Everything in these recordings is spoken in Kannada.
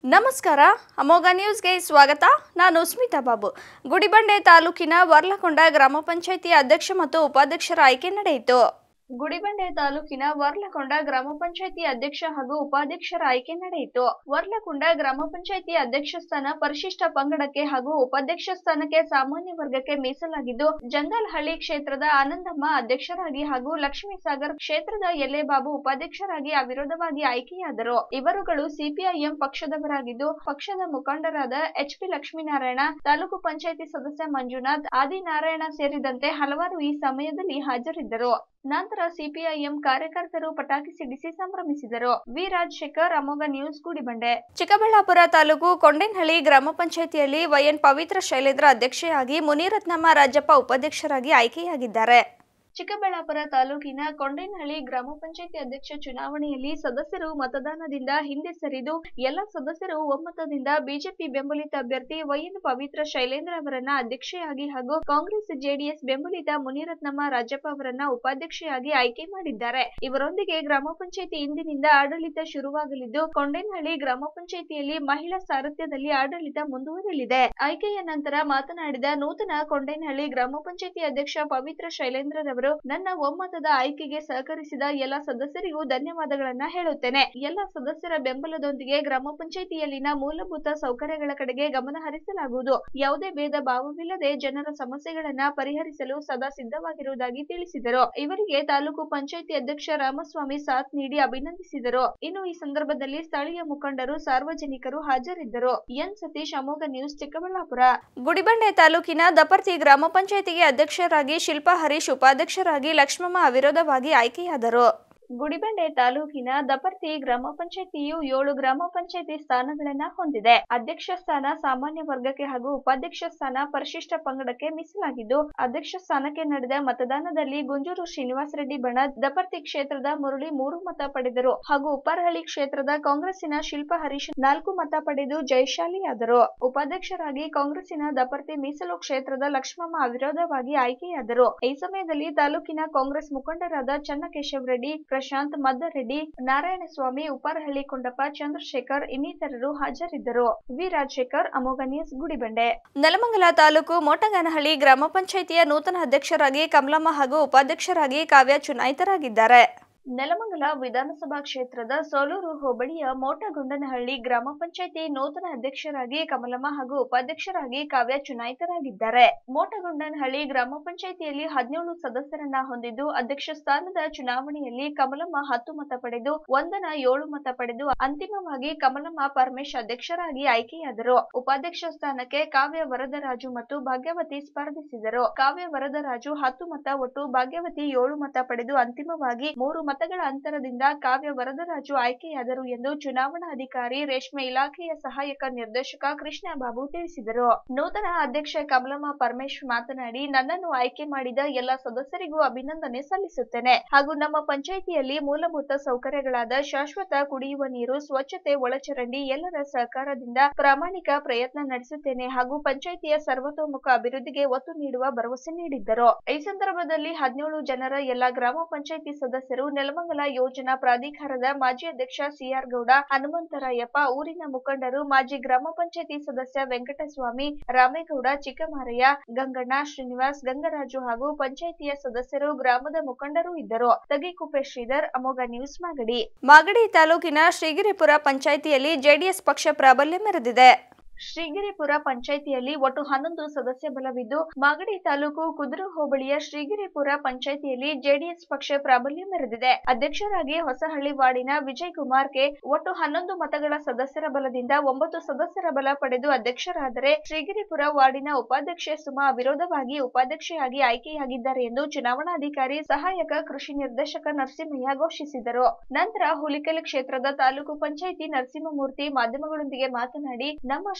ನಮಸ್ಕಾರ ಅಮೋಘ ನ್ಯೂಸ್ಗೆ ಸ್ವಾಗತ ನಾನು ಸ್ಮಿತಾ ಬಾಬು ಗುಡಿಬಂಡೆ ತಾಲೂಕಿನ ವರ್ಲಕೊಂಡ ಗ್ರಾಮ ಪಂಚಾಯಿತಿ ಅಧ್ಯಕ್ಷ ಮತ್ತು ಉಪಾಧ್ಯಕ್ಷರ ಆಯ್ಕೆ ನಡೆಯಿತು ಗುಡಿಬಂಡೆ ತಾಲೂಕಿನ ವರ್ಲಕೊಂಡ ಗ್ರಾಮ ಪಂಚಾಯಿತಿ ಅಧ್ಯಕ್ಷ ಹಾಗೂ ಉಪಾಧ್ಯಕ್ಷರ ಆಯ್ಕೆ ನಡೆಯಿತು ವರ್ಲಕೊಂಡ ಗ್ರಾಮ ಪಂಚಾಯಿತಿ ಅಧ್ಯಕ್ಷ ಸ್ಥಾನ ಪರಿಶಿಷ್ಟ ಪಂಗಡಕ್ಕೆ ಹಾಗೂ ಉಪಾಧ್ಯಕ್ಷ ಸ್ಥಾನಕ್ಕೆ ಸಾಮಾನ್ಯ ವರ್ಗಕ್ಕೆ ಮೀಸಲಾಗಿದ್ದು ಜಂಗಲ್ಹಳ್ಳಿ ಕ್ಷೇತ್ರದ ಆನಂದಮ್ಮ ಅಧ್ಯಕ್ಷರಾಗಿ ಹಾಗೂ ಲಕ್ಷ್ಮೀಸಾಗರ್ ಕ್ಷೇತ್ರದ ಎಲೆಬಾಬು ಉಪಾಧ್ಯಕ್ಷರಾಗಿ ಅವಿರೋಧವಾಗಿ ಆಯ್ಕೆಯಾದರು ಇವರುಗಳು ಸಿಪಿಐಎಂ ಪಕ್ಷದವರಾಗಿದ್ದು ಪಕ್ಷದ ಮುಖಂಡರಾದ ಎಚ್ ಪಿ ಲಕ್ಷ್ಮೀನಾರಾಯಣ ತಾಲೂಕು ಪಂಚಾಯಿತಿ ಸದಸ್ಯ ಮಂಜುನಾಥ್ ಆದಿನಾರಾಯಣ ಸೇರಿದಂತೆ ಹಲವಾರು ಈ ಸಮಯದಲ್ಲಿ ಹಾಜರಿದ್ದರು ನಂತರ ಸಿಪಿಐಎಂ ಕಾರ್ಯಕರ್ತರು ಪಟಾಕಿ ಸಿಡಿಸಿ ಸಂಭ್ರಮಿಸಿದರು ವಿ ರಾಜಶೇಖರ್ ಅಮೋಘ ನ್ಯೂಸ್ ಗುಡಿಬಂಡೆ ಚಿಕ್ಕಬಳ್ಳಾಪುರ ತಾಲೂಕು ಕೊಂಡೇನಹಳ್ಳಿ ಗ್ರಾಮ ಪಂಚಾಯಿತಿಯಲ್ಲಿ ವೈಎನ್ ಪವಿತ್ರ ಶೈಲೇಂದ್ರ ಅಧ್ಯಕ್ಷೆಯಾಗಿ ಮುನಿರತ್ನಮ್ಮ ರಾಜಪ್ಪ ಉಪಾಧ್ಯಕ್ಷರಾಗಿ ಆಯ್ಕೆಯಾಗಿದ್ದಾರೆ ಚಿಕ್ಕಬಳ್ಳಾಪುರ ತಾಲೂಕಿನ ಕೊಂಡೇನಹಳ್ಳಿ ಗ್ರಾಮ ಪಂಚಾಯಿತಿ ಅಧ್ಯಕ್ಷ ಚುನಾವಣೆಯಲ್ಲಿ ಸದಸ್ಯರು ಮತದಾನದಿಂದ ಹಿಂದೆ ಸರಿದು ಎಲ್ಲ ಸದಸ್ಯರು ಒಮ್ಮತದಿಂದ ಬಿಜೆಪಿ ಬೆಂಬಲಿತ ಅಭ್ಯರ್ಥಿ ವೈಎನ್ ಪವಿತ್ರ ಶೈಲೇಂದ್ರ ಅವರನ್ನ ಅಧ್ಯಕ್ಷೆಯಾಗಿ ಹಾಗೂ ಕಾಂಗ್ರೆಸ್ ಜೆಡಿಎಸ್ ಬೆಂಬಲಿತ ಮುನಿರತ್ನಮ್ಮ ರಾಜಪ್ಪ ಅವರನ್ನ ಉಪಾಧ್ಯಕ್ಷೆಯಾಗಿ ಆಯ್ಕೆ ಮಾಡಿದ್ದಾರೆ ಇವರೊಂದಿಗೆ ಗ್ರಾಮ ಪಂಚಾಯಿತಿ ಇಂದಿನಿಂದ ಆಡಳಿತ ಶುರುವಾಗಲಿದ್ದು ಕೊಂಡೇನಹಳ್ಳಿ ಗ್ರಾಮ ಪಂಚಾಯಿತಿಯಲ್ಲಿ ಮಹಿಳಾ ಸಾರಥ್ಯದಲ್ಲಿ ಆಡಳಿತ ಮುಂದುವರಿಯಲಿದೆ ಆಯ್ಕೆಯ ನಂತರ ಮಾತನಾಡಿದ ನೂತನ ಕೊಂಡೇನಹಳ್ಳಿ ಗ್ರಾಮ ಪಂಚಾಯಿತಿ ಅಧ್ಯಕ್ಷ ಪವಿತ್ರ ಶೈಲೇಂದ್ರರವರು ನನ್ನ ಒಮ್ಮತದ ಆಯ್ಕೆಗೆ ಸಹಕರಿಸಿದ ಎಲ್ಲ ಸದಸ್ಯರಿಗೂ ಧನ್ಯವಾದಗಳನ್ನ ಹೇಳುತ್ತೇನೆ ಎಲ್ಲ ಸದಸ್ಯರ ಬೆಂಬಲದೊಂದಿಗೆ ಗ್ರಾಮ ಪಂಚಾಯಿತಿಯಲ್ಲಿನ ಮೂಲಭೂತ ಸೌಕರ್ಯಗಳ ಕಡೆಗೆ ಗಮನ ಹರಿಸಲಾಗುವುದು ಯಾವುದೇ ಭೇದ ಭಾವವಿಲ್ಲದೆ ಜನರ ಸಮಸ್ಯೆಗಳನ್ನ ಪರಿಹರಿಸಲು ಸದಾ ಸಿದ್ಧವಾಗಿರುವುದಾಗಿ ತಿಳಿಸಿದರು ಇವರಿಗೆ ತಾಲೂಕು ಪಂಚಾಯಿತಿ ಅಧ್ಯಕ್ಷ ರಾಮಸ್ವಾಮಿ ಸಾಥ್ ನೀಡಿ ಅಭಿನಂದಿಸಿದರು ಇನ್ನು ಈ ಸಂದರ್ಭದಲ್ಲಿ ಸ್ಥಳೀಯ ಮುಖಂಡರು ಸಾರ್ವಜನಿಕರು ಹಾಜರಿದ್ದರು ಎನ್ ಸತೀಶ್ ಅಮೋಘ ನ್ಯೂಸ್ ಚಿಕ್ಕಬಳ್ಳಾಪುರ ಗುಡಿಬಂಡೆ ತಾಲೂಕಿನ ದಪರ್ತಿ ಗ್ರಾಮ ಪಂಚಾಯಿತಿಗೆ ಅಧ್ಯಕ್ಷರಾಗಿ ಶಿಲ್ಪಾ ಹರೀಶ್ ಉಪಾಧ್ಯಕ್ಷರಾಗಿ ಲಕ್ಷ್ಮಮ್ಮ ಅವಿರೋಧವಾಗಿ ಆಯ್ಕೆಯಾದರು ಗುಡಿಬಂಡೆ ತಾಲೂಕಿನ ದಪರ್ತಿ ಗ್ರಾಮ ಪಂಚಾಯಿತಿಯು ಏಳು ಗ್ರಾಮ ಪಂಚಾಯಿತಿ ಸ್ಥಾನಗಳನ್ನ ಹೊಂದಿದೆ ಅಧ್ಯಕ್ಷ ಸ್ಥಾನ ಸಾಮಾನ್ಯ ವರ್ಗಕ್ಕೆ ಹಾಗೂ ಉಪಾಧ್ಯಕ್ಷ ಸ್ಥಾನ ಪರಿಶಿಷ್ಟ ಪಂಗಡಕ್ಕೆ ಮೀಸಲಾಗಿದ್ದು ಅಧ್ಯಕ್ಷ ಸ್ಥಾನಕ್ಕೆ ನಡೆದ ಮತದಾನದಲ್ಲಿ ಗುಂಜೂರು ಶ್ರೀನಿವಾಸ ರೆಡ್ಡಿ ಬಣ ದಪರ್ತಿ ಕ್ಷೇತ್ರದ ಮುರಳಿ ಮೂರು ಮತ ಪಡೆದರು ಹಾಗೂ ಉಪ್ಪರಹಳ್ಳಿ ಕ್ಷೇತ್ರದ ಕಾಂಗ್ರೆಸ್ಸಿನ ಶಿಲ್ಪಾ ಹರೀಶ್ ನಾಲ್ಕು ಮತ ಪಡೆದು ಜಯಶಾಲಿಯಾದರು ಉಪಾಧ್ಯಕ್ಷರಾಗಿ ಕಾಂಗ್ರೆಸ್ಸಿನ ದಪರ್ತಿ ಮೀಸಲು ಕ್ಷೇತ್ರದ ಲಕ್ಷ್ಮಮ್ಮ ಅವಿರೋಧವಾಗಿ ಆಯ್ಕೆಯಾದರು ಈ ಸಮಯದಲ್ಲಿ ತಾಲೂಕಿನ ಕಾಂಗ್ರೆಸ್ ಮುಖಂಡರಾದ ಚನ್ನಕೇಶವ ರೆಡ್ಡಿ ಪ್ರಶಾಂತ್ ಮದ್ದರೆಡ್ಡಿ ನಾರಾಯಣಸ್ವಾಮಿ ಉಪ್ಪರಹಳ್ಳಿ ಕೊಂಡಪ್ಪ ಚಂದ್ರಶೇಖರ್ ಇನ್ನಿತರರು ಹಾಜರಿದ್ದರು ವಿ ರಾಜಶೇಖರ್ ಅಮೋಘ ನ್ಯೂಸ್ ಗುಡಿಬಂಡೆ ನೆಲಮಂಗಲ ತಾಲೂಕು ಮೋಟಗಾನಹಳ್ಳಿ ಗ್ರಾಮ ಪಂಚಾಯಿತಿಯ ನೂತನ ಅಧ್ಯಕ್ಷರಾಗಿ ಕಮಲಮ್ಮ ಹಾಗೂ ಉಪಾಧ್ಯಕ್ಷರಾಗಿ ಕಾವ್ಯ ಚುನಾಯಿತರಾಗಿದ್ದಾರೆ ನೆಲಮಂಗಲ ವಿಧಾನಸಭಾ ಕ್ಷೇತ್ರದ ಸೋಲೂರು ಹೋಬಳಿಯ ಮೋಟಗೊಂಡನಹಳ್ಳಿ ಗ್ರಾಮ ಪಂಚಾಯಿತಿ ನೂತನ ಅಧ್ಯಕ್ಷರಾಗಿ ಕಮಲಮ್ಮ ಹಾಗೂ ಉಪಾಧ್ಯಕ್ಷರಾಗಿ ಕಾವ್ಯ ಚುನಾಯಿತರಾಗಿದ್ದಾರೆ ಮೋಟಗೊಂಡನಹಳ್ಳಿ ಗ್ರಾಮ ಪಂಚಾಯಿತಿಯಲ್ಲಿ ಹದಿನೇಳು ಸದಸ್ಯರನ್ನ ಹೊಂದಿದ್ದು ಅಧ್ಯಕ್ಷ ಸ್ಥಾನದ ಚುನಾವಣೆಯಲ್ಲಿ ಕಮಲಮ್ಮ ಹತ್ತು ಮತ ಪಡೆದು ಒಂದನ ಏಳು ಮತ ಪಡೆದು ಅಂತಿಮವಾಗಿ ಕಮಲಮ್ಮ ಪರಮೇಶ್ ಅಧ್ಯಕ್ಷರಾಗಿ ಆಯ್ಕೆಯಾದರು ಉಪಾಧ್ಯಕ್ಷ ಸ್ಥಾನಕ್ಕೆ ಕಾವ್ಯ ವರದರಾಜು ಮತ್ತು ಭಾಗ್ಯವತಿ ಸ್ಪರ್ಧಿಸಿದರು ಕಾವ್ಯ ವರದರಾಜು ಹತ್ತು ಮತ ಒಟ್ಟು ಭಾಗ್ಯವತಿ ಏಳು ಮತ ಪಡೆದು ಅಂತಿಮವಾಗಿ ಮೂರು ಮತಗಳ ಅಂತರದಿಂದ ಕಾವ್ಯ ವರದರಾಜು ಆಯ್ಕೆಯಾದರು ಎಂದು ಚುನಾವಣಾಧಿಕಾರಿ ರೇಷ್ಮೆ ಇಲಾಖೆಯ ಸಹಾಯಕ ನಿರ್ದೇಶಕ ಕೃಷ್ಣ ಬಾಬು ತಿಳಿಸಿದರು ನೂತನ ಅಧ್ಯಕ್ಷ ಕಮಲಮ್ಮ ಪರಮೇಶ್ ಮಾತನಾಡಿ ನನ್ನನ್ನು ಆಯ್ಕೆ ಮಾಡಿದ ಎಲ್ಲ ಸದಸ್ಯರಿಗೂ ಅಭಿನಂದನೆ ಸಲ್ಲಿಸುತ್ತೇನೆ ಹಾಗೂ ನಮ್ಮ ಪಂಚಾಯಿತಿಯಲ್ಲಿ ಮೂಲಭೂತ ಸೌಕರ್ಯಗಳಾದ ಶಾಶ್ವತ ಕುಡಿಯುವ ನೀರು ಸ್ವಚ್ಛತೆ ಒಳಚರಂಡಿ ಎಲ್ಲರ ಸಹಕಾರದಿಂದ ಪ್ರಾಮಾಣಿಕ ಪ್ರಯತ್ನ ನಡೆಸುತ್ತೇನೆ ಹಾಗೂ ಪಂಚಾಯಿತಿಯ ಸರ್ವತೋಮುಖ ಅಭಿವೃದ್ಧಿಗೆ ಒತ್ತು ನೀಡುವ ಭರವಸೆ ನೀಡಿದ್ದರು ಈ ಸಂದರ್ಭದಲ್ಲಿ ಹದಿನೇಳು ಜನರ ಎಲ್ಲ ಗ್ರಾಮ ಪಂಚಾಯಿತಿ ಸದಸ್ಯರು ನೆಲಮಂಗಲ ಯೋಜನಾ ಪ್ರಾಧಿಕಾರದ ಮಾಜಿ ಅಧ್ಯಕ್ಷ ಸಿಆರ್ ಗೌಡ ಹನುಮಂತರಾಯಪ್ಪ ಊರಿನ ಮುಖಂಡರು ಮಾಜಿ ಗ್ರಾಮ ಪಂಚಾಯಿತಿ ಸದಸ್ಯ ವೆಂಕಟಸ್ವಾಮಿ ರಾಮೇಗೌಡ ಚಿಕ್ಕಮಾರಯ್ಯ ಗಂಗಣ್ಣ ಶ್ರೀನಿವಾಸ್ ಗಂಗರಾಜು ಹಾಗೂ ಪಂಚಾಯಿತಿಯ ಸದಸ್ಯರು ಗ್ರಾಮದ ಮುಖಂಡರು ಇದ್ದರು ತಗಿಕುಪ್ಪೆ ಶ್ರೀಧರ್ ಅಮೋಘ ನ್ಯೂಸ್ ಮಾಗಡಿ ಮಾಗಡಿ ತಾಲೂಕಿನ ಶ್ರೀಗಿರಿಪುರ ಪಂಚಾಯಿತಿಯಲ್ಲಿ ಜೆಡಿಎಸ್ ಪಕ್ಷ ಪ್ರಾಬಲ್ಯ ಮೆರೆದಿದೆ ಶ್ರೀಗಿರಿಪುರ ಪಂಚಾಯಿತಿಯಲ್ಲಿ ಒಟ್ಟು ಹನ್ನೊಂದು ಸದಸ್ಯ ಬಲವಿದ್ದು ಮಾಗಡಿ ತಾಲೂಕು ಕುದುರು ಹೋಬಳಿಯ ಶ್ರೀಗಿರಿಪುರ ಪಂಚಾಯಿತಿಯಲ್ಲಿ ಜೆಡಿಎಸ್ ಪಕ್ಷ ಪ್ರಾಬಲ್ಯ ಮೆರೆದಿದೆ ಅಧ್ಯಕ್ಷರಾಗಿ ಹೊಸಹಳ್ಳಿ ವಾರ್ಡಿನ ವಿಜಯ್ ಕುಮಾರ್ ಕೆ ಒಟ್ಟು ಹನ್ನೊಂದು ಮತಗಳ ಸದಸ್ಯರ ಬಲದಿಂದ ಒಂಬತ್ತು ಸದಸ್ಯರ ಬಲ ಪಡೆದು ಅಧ್ಯಕ್ಷರಾದರೆ ಶ್ರೀಗಿರಿಪುರ ವಾರ್ಡಿನ ಉಪಾಧ್ಯಕ್ಷೆ ಸುಮಾ ಅವಿರೋಧವಾಗಿ ಉಪಾಧ್ಯಕ್ಷೆಯಾಗಿ ಆಯ್ಕೆಯಾಗಿದ್ದಾರೆ ಎಂದು ಚುನಾವಣಾಧಿಕಾರಿ ಸಹಾಯಕ ಕೃಷಿ ನಿರ್ದೇಶಕ ನರಸಿಂಹಯ್ಯ ಘೋಷಿಸಿದರು ನಂತರ ಹುಲಿಕಲ್ ಕ್ಷೇತ್ರದ ತಾಲೂಕು ಪಂಚಾಯಿತಿ ನರಸಿಂಹಮೂರ್ತಿ ಮಾಧ್ಯಮಗಳೊಂದಿಗೆ ಮಾತನಾಡಿ ನಮ್ಮ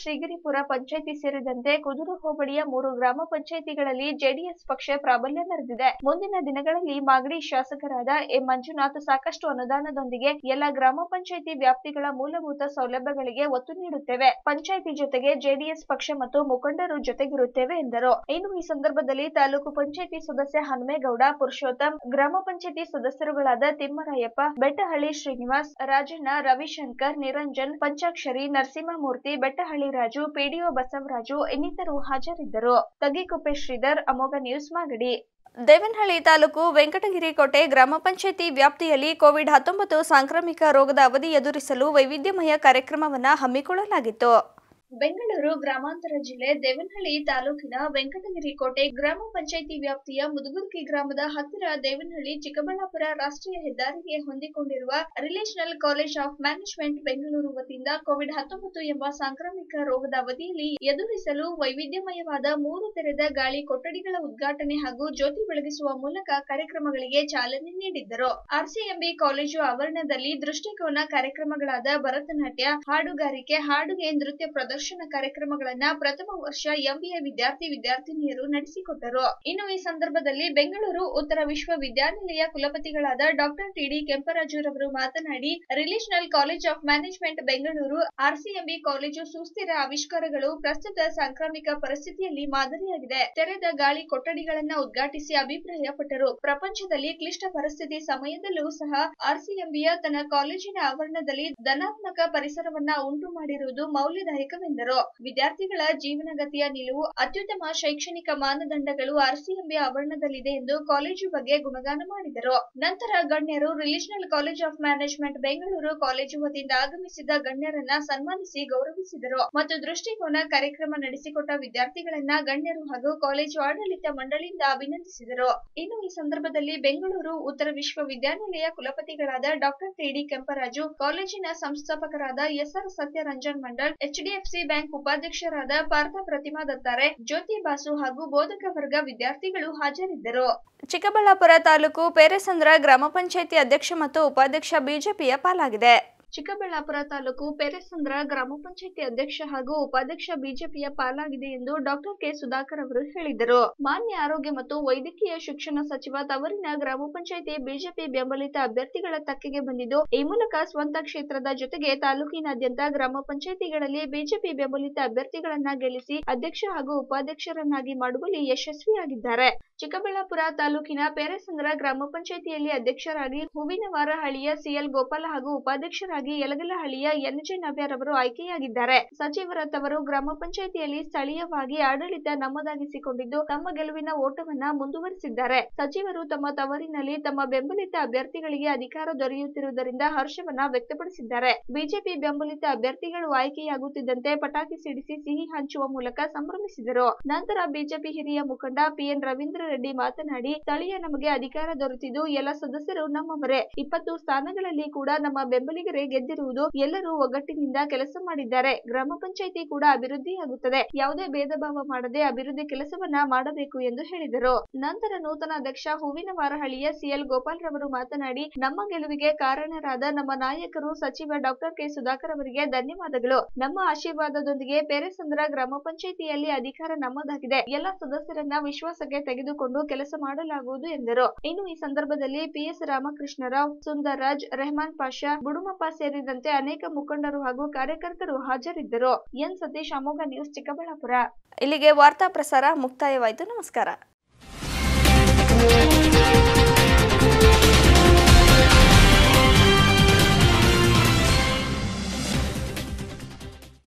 ಶ್ರೀಗಿರಿಪುರ ಪಂಚಾಯಿತಿ ಸೇರಿದಂತೆ ಕುದೂರು ಹೋಬಳಿಯ ಮೂರು ಗ್ರಾಮ ಪಂಚಾಯಿತಿಗಳಲ್ಲಿ ಜೆಡಿಎಸ್ ಪಕ್ಷ ಪ್ರಾಬಲ್ಯ ಮೆರೆದಿದೆ ಮುಂದಿನ ದಿನಗಳಲ್ಲಿ ಮಾಗಡಿ ಶಾಸಕರಾದ ಎಂ ಮಂಜುನಾಥ್ ಸಾಕಷ್ಟು ಅನುದಾನದೊಂದಿಗೆ ಎಲ್ಲ ಗ್ರಾಮ ಪಂಚಾಯಿತಿ ವ್ಯಾಪ್ತಿಗಳ ಮೂಲಭೂತ ಸೌಲಭ್ಯಗಳಿಗೆ ಒತ್ತು ನೀಡುತ್ತೇವೆ ಪಂಚಾಯಿತಿ ಜೊತೆಗೆ ಜೆಡಿಎಸ್ ಪಕ್ಷ ಮತ್ತು ಮುಖಂಡರು ಜೊತೆಗಿರುತ್ತೇವೆ ಎಂದರು ಇನ್ನು ಈ ಸಂದರ್ಭದಲ್ಲಿ ತಾಲೂಕು ಪಂಚಾಯಿತಿ ಸದಸ್ಯ ಹನುಮೇಗೌಡ ಪುರುಷೋತ್ತಮ್ ಗ್ರಾಮ ಪಂಚಾಯಿತಿ ಸದಸ್ಯರುಗಳಾದ ತಿಮ್ಮರಾಯಪ್ಪ ಬೆಟ್ಟಹಳ್ಳಿ ಶ್ರೀನಿವಾಸ್ ರಾಜಣ್ಣ ರವಿಶಂಕರ್ ನಿರಂಜನ್ ಪಂಚಾಕ್ಷರಿ ನರಸಿಂಹಮೂರ್ತಿ ಬೆಟ್ಟಹಳ್ಳಿ ರಾಜು ಪಿಡಿಒ ಬಸವರಾಜು ಇನ್ನಿತರು ಹಾಜರಿದ್ದರು ತಗ್ಗಿಕುಪ್ಪೆ ಶ್ರೀಧರ್ ಅಮೋಘ ನ್ಯೂಸ್ ಮಾಗಡಿ ದೇವನಹಳ್ಳಿ ತಾಲೂಕು ವೆಂಕಟಗಿರಿ ಕೋಟೆ ಗ್ರಾಮ ಪಂಚಾಯಿತಿ ವ್ಯಾಪ್ತಿಯಲ್ಲಿ ಕೋವಿಡ್ ಹತ್ತೊಂಬತ್ತು ಸಾಂಕ್ರಾಮಿಕ ರೋಗದ ಅವಧಿ ಎದುರಿಸಲು ವೈವಿಧ್ಯಮಯ ಕಾರ್ಯಕ್ರಮವನ್ನು ಹಮ್ಮಿಕೊಳ್ಳಲಾಗಿತ್ತು ಬೆಂಗಳೂರು ಗ್ರಾಮಾಂತರ ಜಿಲ್ಲೆ ದೇವನಹಳ್ಳಿ ತಾಲೂಕಿನ ವೆಂಕಟಗಿರಿ ಕೋಟೆ ಗ್ರಾಮ ಪಂಚಾಯಿತಿ ವ್ಯಾಪ್ತಿಯ ಮುದುಗುರ್ಕಿ ಗ್ರಾಮದ ಹತ್ತಿರ ದೇವನಹಳ್ಳಿ ಚಿಕ್ಕಬಳ್ಳಾಪುರ ರಾಷ್ಟ್ರೀಯ ಹೆದ್ದಾರಿಗೆ ಹೊಂದಿಕೊಂಡಿರುವ relational college of management Bengaluru ವತಿಯಿಂದ ಕೋವಿಡ್ ಹತ್ತೊಂಬತ್ತು ಎಂಬ ಸಾಂಕ್ರಾಮಿಕ ರೋಗದ ಅವಧಿಯಲ್ಲಿ ಎದುರಿಸಲು ವೈವಿಧ್ಯಮಯವಾದ ಮೂರು ತೆರೆದ ಗಾಳಿ ಕೊಠಡಿಗಳ ಉದ್ಘಾಟನೆ ಹಾಗೂ ಜ್ಯೋತಿ ಬೆಳಗಿಸುವ ಮೂಲಕ ಕಾರ್ಯಕ್ರಮಗಳಿಗೆ ಚಾಲನೆ ನೀಡಿದ್ದರು ಆರ್ಸಿಎಂಬಿ ಕಾಲೇಜು ಆವರಣದಲ್ಲಿ ದೃಷ್ಟಿಕೋನ ಕಾರ್ಯಕ್ರಮಗಳಾದ ಭರತನಾಟ್ಯ ಹಾಡುಗಾರಿಕೆ ಹಾಡುಗೆ ನೃತ್ಯ ಪ್ರದರ್ಶನ ಕಾರ್ಯಕ್ರಮಗಳನ್ನ ಪ್ರಥಮ ವರ್ಷ ಎಂಬಿಎ ವಿದ್ಯಾರ್ಥಿ ವಿದ್ಯಾರ್ಥಿನಿಯರು ನಡೆಸಿಕೊಟ್ಟರು ಇನ್ನು ಈ ಸಂದರ್ಭದಲ್ಲಿ ಬೆಂಗಳೂರು ಉತ್ತರ ವಿಶ್ವವಿದ್ಯಾನಿಲಯ ಕುಲಪತಿಗಳಾದ ಡಾಕ್ಟರ್ ಟಿಡಿ ಕೆಂಪರಾಜುರವರು ಮಾತನಾಡಿ relational college of management Bengaluru RCMB college ಸುಸ್ಥಿರ ಆವಿಷ್ಕಾರಗಳು ಪ್ರಸ್ತುತ ಸಾಂಕ್ರಾಮಿಕ ಪರಿಸ್ಥಿತಿಯಲ್ಲಿ ಮಾದರಿಯಾಗಿದೆ ತೆರೆದ ಗಾಳಿ ಕೊಠಡಿಗಳನ್ನ ಉದ್ಘಾಟಿಸಿ ಅಭಿಪ್ರಾಯಪಟ್ಟರು ಪ್ರಪಂಚದಲ್ಲಿ ಕ್ಲಿಷ್ಟ ಪರಿಸ್ಥಿತಿ ಸಮಯದಲ್ಲೂ ಸಹ ಆರ್ಸಿಎಂಬಿಯ ತನ್ನ ಕಾಲೇಜಿನ ಆವರಣದಲ್ಲಿ ಧನಾತ್ಮಕ ಪರಿಸರವನ್ನ ಉಂಟು ಮಾಡಿರುವುದು ಮೌಲ್ಯದಾಯಕವೆಂದರು ವಿದ್ಯಾರ್ಥಿಗಳ ಜೀವನಗತಿಯ ನಿಲುವು ಅತ್ಯುತ್ತಮ ಶೈಕ್ಷಣಿಕ ಮಾನದಂಡಗಳು ಆರ್ಸಿಎಂಬಿ ಆವರಣದಲ್ಲಿದೆ ಎಂದು ಕಾಲೇಜು ಬಗ್ಗೆ ಗುಣಗಾನ ಮಾಡಿದರು ನಂತರ ಗಣ್ಯರು relational college of management Bengaluru college ವತಿಯಿಂದ ಆಗಮಿಸಿದ ಗಣ್ಯರನ್ನ ಸನ್ಮಾನಿಸಿ ಗೌರವಿಸಿದರು ಮತ್ತು ದೃಷ್ಟಿಕೋನ ಕಾರ್ಯಕ್ರಮ ನಡೆಸಿಕೊಟ್ಟ ವಿದ್ಯಾರ್ಥಿಗಳನ್ನ ಗಣ್ಯರು ಹಾಗೂ ಕಾಲೇಜು ಆಡಳಿತ ಮಂಡಳಿಯಿಂದ ಅಭಿನಂದಿಸಿದರು ಇನ್ನು ಈ ಸಂದರ್ಭದಲ್ಲಿ ಬೆಂಗಳೂರು ಉತ್ತರ ವಿಶ್ವವಿದ್ಯಾನಿಲಯ ಕುಲಪತಿಗಳಾದ ಡಾಕ್ಟರ್ ಟಿಡಿ ಕೆಂಪರಾಜು ಕಾಲೇಜಿನ ಸಂಸ್ಥಾಪಕರಾದ SR Satyaranjan Mandal HDFC bank ಉಪಾಧ್ಯಕ್ಷರಾದ ಪಾರ್ಥ ಪ್ರತಿಮಾ ದತ್ತಾರೆ ಜ್ಯೋತಿ ಬಾಸು ಹಾಗೂ ಬೋಧಕ ವರ್ಗ ವಿದ್ಯಾರ್ಥಿಗಳು ಹಾಜರಿದ್ದರು ಚಿಕ್ಕಬಳ್ಳಾಪುರ ತಾಲೂಕು ಪೇರೆಸಂದ್ರ ಗ್ರಾಮ ಪಂಚಾಯಿತಿ ಅಧ್ಯಕ್ಷ ಮತ್ತು ಉಪಾಧ್ಯಕ್ಷ ಬಿಜೆಪಿಯ ಪಾಲಾಗಿದೆ ಚಿಕ್ಕಬಳ್ಳಾಪುರ ತಾಲೂಕು ಪೇರೆಸಂದ್ರ ಗ್ರಾಮ ಪಂಚಾಯಿತಿ ಅಧ್ಯಕ್ಷ ಹಾಗೂ ಉಪಾಧ್ಯಕ್ಷ ಬಿಜೆಪಿಯ ಪಾಲಾಗಿದೆ ಎಂದು ಡಾಕ್ಟರ್ ಕೆ ಸುಧಾಕರ್ ಅವರು ಹೇಳಿದರು ಮಾನ್ಯ ಆರೋಗ್ಯ ಮತ್ತು ವೈದ್ಯಕೀಯ ಶಿಕ್ಷಣ ಸಚಿವ ತವರಿನ ಗ್ರಾಮ ಪಂಚಾಯಿತಿ ಬಿಜೆಪಿ ಬೆಂಬಲಿತ ಅಭ್ಯರ್ಥಿಗಳ ತಕ್ಕೆಗೆ ಬಂದಿದ್ದು ಈ ಮೂಲಕ ಸ್ವಂತ ಕ್ಷೇತ್ರದ ಜೊತೆಗೆ ತಾಲೂಕಿನಾದ್ಯಂತ ಗ್ರಾಮ ಪಂಚಾಯಿತಿಗಳಲ್ಲಿ ಬಿಜೆಪಿ ಬೆಂಬಲಿತ ಅಭ್ಯರ್ಥಿಗಳನ್ನ ಗೆಲ್ಲಿಸಿ ಅಧ್ಯಕ್ಷ ಹಾಗೂ ಉಪಾಧ್ಯಕ್ಷರನ್ನಾಗಿ ಮಾಡುವಲ್ಲಿ ಯಶಸ್ವಿಯಾಗಿದ್ದಾರೆ ಚಿಕ್ಕಬಳ್ಳಾಪುರ ತಾಲೂಕಿನ ಪೇರೆಸಂದ್ರ ಗ್ರಾಮ ಪಂಚಾಯಿತಿಯಲ್ಲಿ ಅಧ್ಯಕ್ಷರಾಗಿ ಹೂವಿನವಾರಹಳ್ಳಿಯ ಸಿಎಲ್ ಗೋಪಾಲ ಹಾಗೂ ಉಪಾಧ್ಯಕ್ಷರಾಗಿ ಯಲಗಲಹಳ್ಳಿಯ ಎನ್ಜೆ ನವ್ಯರವರು ಆಯ್ಕೆಯಾಗಿದ್ದಾರೆ ಸಚಿವರ ತವರು ಗ್ರಾಮ ಪಂಚಾಯಿತಿಯಲ್ಲಿ ಸ್ಥಳೀಯವಾಗಿ ಆಡಳಿತ ನಮ್ಮದಾಗಿಸಿಕೊಂಡಿದ್ದು ತಮ್ಮ ಗೆಲುವಿನ ಓಟವನ್ನ ಮುಂದುವರಿಸಿದ್ದಾರೆ ಸಚಿವರು ತಮ್ಮ ತವರಿನಲ್ಲಿ ತಮ್ಮ ಬೆಂಬಲಿತ ಅಭ್ಯರ್ಥಿಗಳಿಗೆ ಅಧಿಕಾರ ದೊರೆಯುತ್ತಿರುವುದರಿಂದ ಹರ್ಷವನ್ನ ವ್ಯಕ್ತಪಡಿಸಿದ್ದಾರೆ ಬಿಜೆಪಿ ಬೆಂಬಲಿತ ಅಭ್ಯರ್ಥಿಗಳು ಆಯ್ಕೆಯಾಗುತ್ತಿದ್ದಂತೆ ಪಟಾಕಿ ಸಿಡಿಸಿ ಸಿಹಿ ಹಂಚುವ ಮೂಲಕ ಸಂಭ್ರಮಿಸಿದರು ನಂತರ ಬಿಜೆಪಿ ಹಿರಿಯ ಮುಖಂಡ ಪಿಎನ್ ರವೀಂದ್ರ ರೆಡ್ಡಿ ಮಾತನಾಡಿ ಸ್ಥಳೀಯ ನಮಗೆ ಅಧಿಕಾರ ದೊರೆತಿದ್ದು ಎಲ್ಲ ಸದಸ್ಯರು ನಮ್ಮವರೇ ಇಪ್ಪತ್ತು ಸ್ಥಾನಗಳಲ್ಲಿ ಕೂಡ ನಮ್ಮ ಬೆಂಬಲಿಗರೇ ಗೆದ್ದಿರುವುದು ಎಲ್ಲರೂ ಒಗ್ಗಟ್ಟಿನಿಂದ ಕೆಲಸ ಮಾಡಿದ್ದಾರೆ ಗ್ರಾಮ ಪಂಚಾಯಿತಿ ಕೂಡ ಅಭಿವೃದ್ಧಿಯಾಗುತ್ತದೆ ಯಾವುದೇ ಭೇದ ಭಾವ ಮಾಡದೆ ಅಭಿವೃದ್ಧಿ ಕೆಲಸವನ್ನ ಮಾಡಬೇಕು ಎಂದು ಹೇಳಿದರು ನಂತರ ನೂತನ ಅಧ್ಯಕ್ಷ ಹೂವಿನವಾರಹಳ್ಳಿಯ ಸಿಎಲ್ ಗೋಪಾಲ್ ರವರು ಮಾತನಾಡಿ ನಮ್ಮ ಗೆಲುವಿಗೆ ಕಾರಣರಾದ ನಮ್ಮ ನಾಯಕರು ಸಚಿವ ಡಾಕ್ಟರ್ ಕೆ ಸುಧಾಕರ್ ಅವರಿಗೆ ಧನ್ಯವಾದಗಳು ನಮ್ಮ ಆಶೀರ್ವಾದದೊಂದಿಗೆ ಪೇರೆಸಂದ್ರ ಗ್ರಾಮ ಪಂಚಾಯಿತಿಯಲ್ಲಿ ಅಧಿಕಾರ ನಮ್ಮದಾಗಿದೆ ಎಲ್ಲ ಸದಸ್ಯರನ್ನ ವಿಶ್ವಾಸಕ್ಕೆ ತೆಗೆದುಕೊಂಡು ಕೆಲಸ ಮಾಡಲಾಗುವುದು ಎಂದರು ಇನ್ನು ಈ ಸಂದರ್ಭದಲ್ಲಿ ಪಿಎಸ್ ರಾಮಕೃಷ್ಣರಾವ್ ಸುಂದರ್ರಾಜ್ ರೆಹಮಾನ್ ಪಾಷಾ ಬುಡುಮಪ್ಪ ಸೇರಿದಂತೆ ಅನೇಕ ಮುಖಂಡರು ಹಾಗೂ ಕಾರ್ಯಕರ್ತರು ಹಾಜರಿದ್ದರು ಎನ್ ಸತೀಶ್ ಅಮೋಘ ನ್ಯೂಸ್ ಚಿಕ್ಕಬಳ್ಳಾಪುರ ಇಲ್ಲಿಗೆ ವಾರ್ತಾ ಪ್ರಸಾರ ಮುಕ್ತಾಯವಾಯಿತು ನಮಸ್ಕಾರ